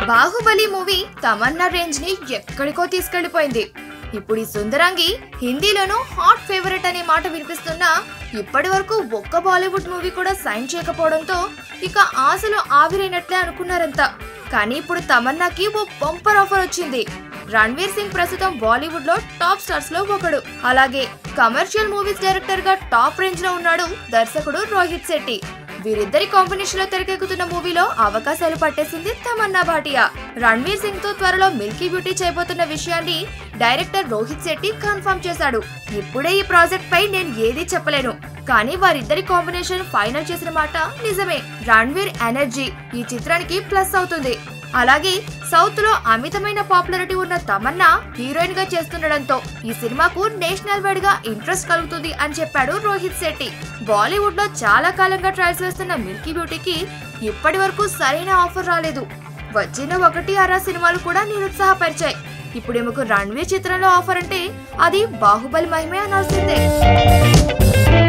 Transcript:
Baahubali movie Tamannaah range ని ఎక్కడికో తీసుకెళ్లిపోయింది ఇప్పుడు ఈ సుందరంగి హిందీలోనూ హాట్ ఫేవరెట్ అనే మాట వినిపిస్తున్నా ఇప్పటి వరకు ఒక్క బాలీవుడ్ మూవీ కూడా సైన్ చేయకపోవడంతో ఇక ఆశలు ఆవిరైనట్లే అనుకున్నారంతా కానీ ఇప్పుడు తమన్నాకి ఓ బంపర్ ఆఫర్ వచ్చింది రణ్వీర్ సింగ్ ప్రస్తుతం బాలీవుడ్ లో టాప్ స్టార్స్ లో ఒకడు అలాగే కమర్షియల్ మూవీస్ డైరెక్టర్ గా టాప్ రేంజ్ లో ఉన్నాడు దర్శకుడు రోహిత్ శెట్టి వీరిద్దరి కాంబినేషన్ లో తెరకెక్కుతున్న మూవీలో అవకాశాలు పట్టేసింది తమన్నా భాటియా రణ్వీర్ సింగ్ తో త్వరలో మిల్కీ బ్యూటీ చేయబోతున్న విషయాన్ని డైరెక్టర్ రోహిత్ శెట్టి కన్ఫర్మ్ చేశాడు ఇప్పుడే ఈ ప్రాజెక్ట్ పై నేను ఏదీ చెప్పలేను కానీ వారిద్దరి కాంబినేషన్ ఫైనల్ చేసిన మాట నిజమే రణ్వీర్ ఎనర్జీ ఈ చిత్రానికి ప్లస్ అవుతుంది అలాగే సౌత్ లో అమితమైన పాపులారిటీ ఉన్న తమన్నా హీరోయిన్ గా చేస్తుండడంతో ఈ సినిమాకు నేషనల్ వైడ్ గా ఇంట్రెస్ట్ కలుగుతుంది అని చెప్పాడు రోహిత్ శెట్టి బాలీవుడ్ లో చాలా కాలంగా ట్రయల్స్ వేస్తున్న మిల్కీ బ్యూటీకి ఇప్పటి వరకు సరైన ఆఫర్ రాలేదు వచ్చిన ఒకటి అరా సినిమాలు కూడా నిరుత్సాహపరిచాయి ఇప్పుడు ఈమెకు రణ్వీర్ చిత్రంలో ఆఫర్ అంటే అది బాహుబలి మహిమే అనాల్సిందే